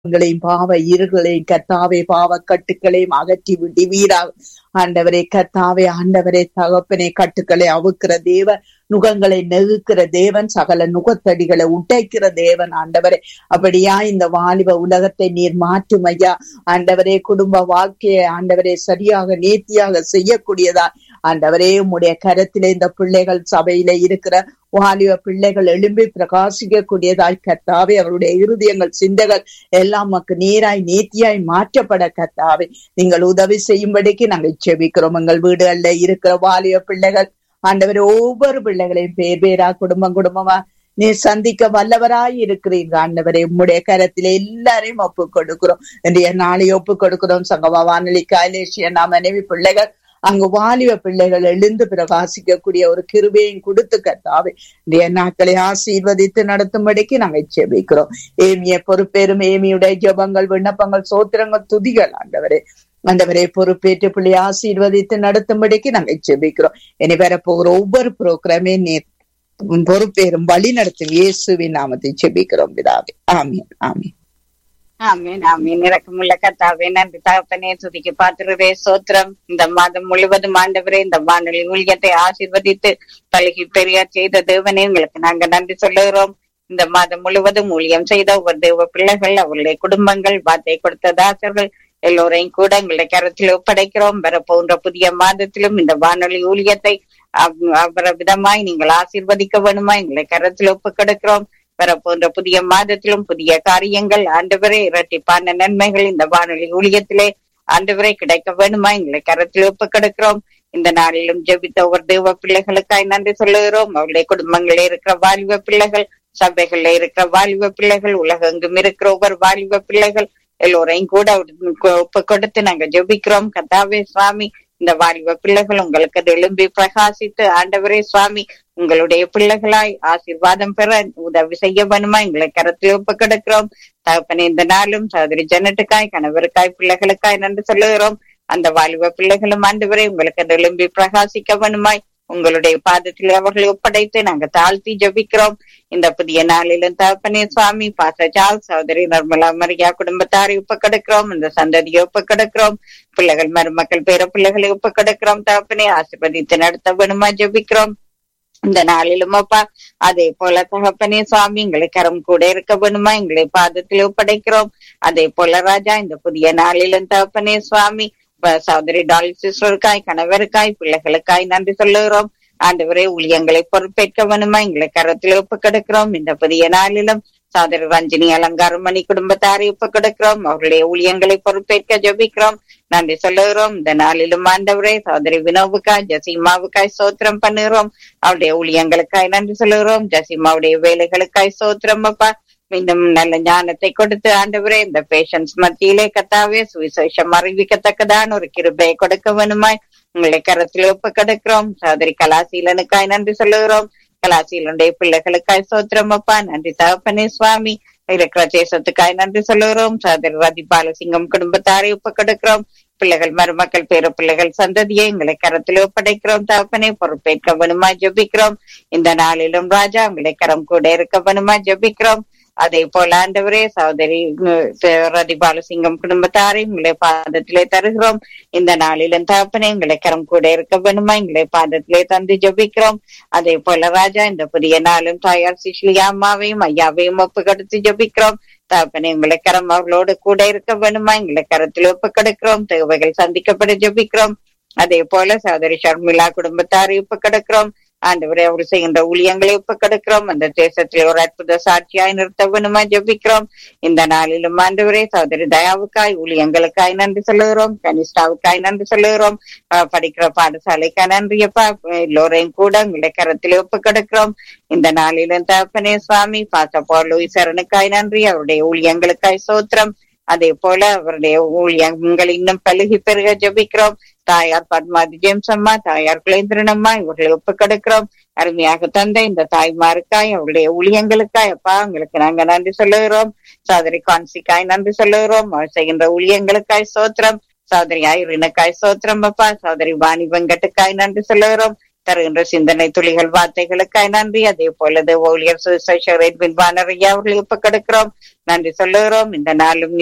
பாவங்களையும் பாவ இருகளையும் கத்தாவே பாவ கட்டுக்களையும் அகற்றி விடுவீராக ஆண்டவரே கத்தாவே ஆண்டவரே தகப்பனே கட்டுக்களை அவுக்கிற தேவன் நுகங்களை நெகுக்கிற தேவன் சகல நுகத்தடிகளை உடைக்கிற தேவன் ஆண்டவரே அப்படியா இந்த வாலிப உலகத்தை நீர் மாற்றும் ஐயா ஆண்டவரே குடும்ப வாழ்க்கையை ஆண்டவரே சரியாக நேர்த்தியாக செய்யக்கூடியதா ஆண்டவரே உம்முடைய கரத்திலே இந்த பிள்ளைகள் சபையில இருக்கிற வாலிப பிள்ளைகள் எழும்பி பிரகாசிக்க கூடியதாய் கத்தாவே அவருடைய இருதயங்கள் சிந்தைகள் எல்லாம் நமக்கு நீராய் நேர்த்தியாய் மாற்றப்பட கத்தாவே நீங்கள் உதவி செய்யும்படிக்கு நாங்கள் செபிக்கிறோம் எங்கள் வீடுகள்ல இருக்கிற வாலிப பிள்ளைகள் ஆண்டவர் ஒவ்வொரு பிள்ளைகளையும் பேர் பேரா குடும்பம் குடும்பமா நீ சந்திக்க வல்லவராய் இருக்கிறீங்க ஆண்டவரே உம்முடைய கரத்திலே எல்லாரையும் ஒப்பு கொடுக்கிறோம் இன்றைய நாளை ஒப்பு கொடுக்கிறோம் சங்கமா வானொலி காலேஷிய நாம் மனைவி பிள்ளைகள் அங்கு வாலிப பிள்ளைகள் எழுந்து பிரகாசிக்கக்கூடிய ஒரு கிருபையும் கொடுத்து கத்தாவே இன்றைய நாட்களை ஆசீர்வதித்து நடத்தும்படிக்கு நாங்கள் செபிக்கிறோம் ஏமிய பொறுப்பேறும் ஏமியுடைய ஜபங்கள் விண்ணப்பங்கள் சோத்திரங்கள் துதிகள் ஆண்டவரே ஆண்டவரை பொறுப்பேற்று பிள்ளை ஆசீர்வதித்து நடத்தும்படிக்கு நாங்கள் செபிக்கிறோம் இனி வரப்போகிற ஒவ்வொரு புரோகிராமே நீர் பொறுப்பேறும் வழி நடத்தும் இயேசுவின் நாமத்தை செபிக்கிறோம் பிதாவே ஆமீன் ஆமீன் ஆமீன் ஆமீன் இறக்கமுள்ள கத்தாவே நன்றி தகப்பனே துதிக்கு பாத்துறதே சோத்திரம் இந்த மாதம் முழுவதும் ஆண்டவரே இந்த வானொலி ஊழியத்தை ஆசீர்வதித்து பழகி பெரியார் செய்த தேவனே உங்களுக்கு நாங்க நன்றி சொல்லுகிறோம் இந்த மாதம் முழுவதும் ஊழியம் செய்த ஒவ்வொரு தேவ பிள்ளைகள் அவர்களுடைய குடும்பங்கள் வார்த்தை கொடுத்த தாசர்கள் எல்லோரையும் கூட எங்களுடைய கரத்தில் ஒப்படைக்கிறோம் வர போன்ற புதிய மாதத்திலும் இந்த வானொலி ஊழியத்தை அவர விதமாய் நீங்கள் ஆசீர்வதிக்க வேணுமா எங்களை கரத்தில் ஒப்பு கொடுக்கிறோம் வர போன்ற புதிய மாதத்திலும் புதிய காரியங்கள் ஆண்டவரே இரட்டிப்பான நன்மைகள் இந்த வானொலி ஊழியத்திலே ஆண்டவரே கிடைக்க வேணுமா எங்களை கரத்தில் ஒப்பு கொடுக்கிறோம் இந்த நாளிலும் ஜெபித்த ஒவ்வொரு தேவ பிள்ளைகளுக்காய் நன்றி சொல்லுகிறோம் அவருடைய குடும்பங்களில் இருக்கிற வாலிப பிள்ளைகள் சபைகள்ல இருக்கிற வாலிப பிள்ளைகள் உலகெங்கும் இருக்கிற ஒவ்வொரு வாலிப பிள்ளைகள் எல்லோரையும் கூட ஒப்பு கொடுத்து நாங்க ஜெபிக்கிறோம் கதாவே சுவாமி இந்த வாலிப பிள்ளைகள் உங்களுக்கு எழும்பி பிரகாசித்து ஆண்டவரே சுவாமி உங்களுடைய பிள்ளைகளாய் ஆசீர்வாதம் பெற உதவி செய்ய வேணுமா எங்களை கரத்தில் ஒப்பு கிடக்கிறோம் தகப்பனே இந்த நாளும் சகோதரி ஜனட்டுக்காய் கணவருக்காய் பிள்ளைகளுக்காய் நன்றி சொல்லுகிறோம் அந்த வாலிப பிள்ளைகளும் ஆண்டவரே உங்களுக்கு எழும்பி பிரகாசிக்க வேணுமாய் உங்களுடைய பாதத்தில் அவர்களை ஒப்படைத்து நாங்க தாழ்த்தி ஜபிக்கிறோம் இந்த புதிய நாளிலும் தகப்பனே சுவாமி பாசஜால் சகோதரி நிர்மலா மரியா குடும்பத்தாரை ஒப்பு கிடக்கிறோம் இந்த சந்ததியை ஒப்பு கிடக்கிறோம் பிள்ளைகள் மருமக்கள் பேர பிள்ளைகளை ஒப்பு கிடக்கிறோம் தகப்பனே ஆசிர்வதித்து நடத்த வேணுமா ஜபிக்கிறோம் இந்த நாளிலும் அப்பா அதே போல தகப்பனே சுவாமி எங்களை கரம் கூட இருக்க வேணுமா எங்களை பாதத்தில் ஒப்படைக்கிறோம் அதே போல ராஜா இந்த புதிய நாளிலும் தகப்பனே சுவாமி சகோதரி டாலி சிஸ்டருக்காய் கணவருக்காய் பிள்ளைகளுக்காய் நன்றி சொல்லுகிறோம் ஆண்டவரே ஊழியங்களை பொறுப்பேற்க வேணுமா எங்களை கரத்தில் ஒப்பு கிடக்கிறோம் இந்த புதிய நாளிலும் சகோதரி ரஞ்சினி அலங்காரம் மணி குடும்பத்தாரை ஒப்பு கிடக்கிறோம் அவருடைய ஊழியங்களை பொறுப்பேற்க ஜபிக்கிறோம் நன்றி சொல்லுகிறோம் இந்த நாளிலும் ஆண்டவரே சகோதரி வினோவுக்காய் ஜசீமாவுக்காய் சோத்திரம் பண்ணுகிறோம் அவருடைய ஊழியங்களுக்காய் நன்றி சொல்லுகிறோம் ஜசீமாவுடைய வேலைகளுக்காய் சோத்திரம் அப்பா மீண்டும் நல்ல ஞானத்தை கொடுத்து ஆண்டவரே இந்த பேஷன்ஸ் மத்தியிலே கத்தாவே சுவிசேஷம் அறிவிக்கத்தக்கதான் ஒரு கிருபையை கொடுக்க வேணுமாய் உங்களை கரத்தில் ஒப்பு கிடக்கிறோம் சகோதரி கலாசீலனுக்காய் நன்றி சொல்லுகிறோம் கலாசீலனுடைய பிள்ளைகளுக்காய் சோத்திரம் அப்பா நன்றி தகப்பனே சுவாமி இருக்கிற தேசத்துக்காய் நன்றி சொல்லுகிறோம் சகோதரி ரதி பாலசிங்கம் குடும்பத்தாரை ஒப்பு கிடக்கிறோம் பிள்ளைகள் மருமக்கள் பேர பிள்ளைகள் சந்ததியை எங்களை கரத்தில் ஒப்படைக்கிறோம் தகப்பனே பொறுப்பேற்க வேணுமா ஜபிக்கிறோம் இந்த நாளிலும் ராஜா உங்களை கரம் கூட இருக்க வேணுமா ஜபிக்கிறோம் அதே போல ஆண்டவரே சகோதரி ரதி பாலசிங்கம் குடும்பத்தாரை உங்களை பாதத்திலே தருகிறோம் இந்த நாளிலும் தகப்பனே எங்களை கரம் கூட இருக்க வேணுமா எங்களை பாதத்திலே தந்து ஜபிக்கிறோம் அதே போல ராஜா இந்த புதிய நாளும் தாயார் சிஷ்லியா அம்மாவையும் ஐயாவையும் ஒப்பு கொடுத்து ஜபிக்கிறோம் தகப்பனே உங்களை கரம் அவர்களோடு கூட இருக்க வேணுமா எங்களை கரத்தில் ஒப்பு கொடுக்கிறோம் தேவைகள் சந்திக்கப்பட ஜபிக்கிறோம் அதே போல சகோதரி ஷர்மிளா குடும்பத்தாரை ஒப்பு கிடக்கிறோம் ஆண்டவரை அவர் செய்கின்ற ஊழியங்களை ஒப்பு கிடக்கிறோம் அந்த தேசத்தில் ஒரு அற்புத சாட்சியாய் நிறுத்த வேணுமா ஜபிக்கிறோம் இந்த நாளிலும் ஆண்டவரே சகோதரி தயாவுக்காய் ஊழியங்களுக்காய் நன்றி சொல்லுகிறோம் கனிஷ்டாவுக்காய் நன்றி சொல்லுகிறோம் படிக்கிற பாடசாலைக்காய் நன்றியப்பா எல்லோரையும் கூட உங்களை கரத்தில் ஒப்பு கிடக்கிறோம் இந்த நாளிலும் தகப்பனே சுவாமி பாசப்போ லூயிசரனுக்காய் நன்றி அவருடைய ஊழியங்களுக்காய் சோத்திரம் அதே போல அவருடைய ஊழியங்கள் இன்னும் பழுகி பெருக ஜபிக்கிறோம் தாயார் பத்மாதி ஜேம்ஸ் அம்மா தாயார் குலேந்திரன் அம்மா இவர்களை ஒப்பு கொடுக்கிறோம் அருமையாக தந்த இந்த தாய்மாருக்காய் அவருடைய ஊழியங்களுக்காய் அப்பா உங்களுக்கு நாங்க நன்றி சொல்லுகிறோம் சாதரி கான்சிக்காய் நன்றி சொல்லுகிறோம் அவர் செய்கின்ற ஊழியங்களுக்காய் சோத்திரம் சோதரி ஐரினுக்காய் சோத்திரம் அப்பா சோதரி வாணி வெங்கட்டுக்காய் நன்றி சொல்லுகிறோம் தருகின்ற சிந்தனை துளிகள் வார்த்தைகளுக்காய் நன்றி அதே போல ஊழியர் சுசேஷர் எட்வின் பானரையா அவர்கள் இப்ப கெடுக்கிறோம் நன்றி சொல்லுகிறோம் இந்த நாளும்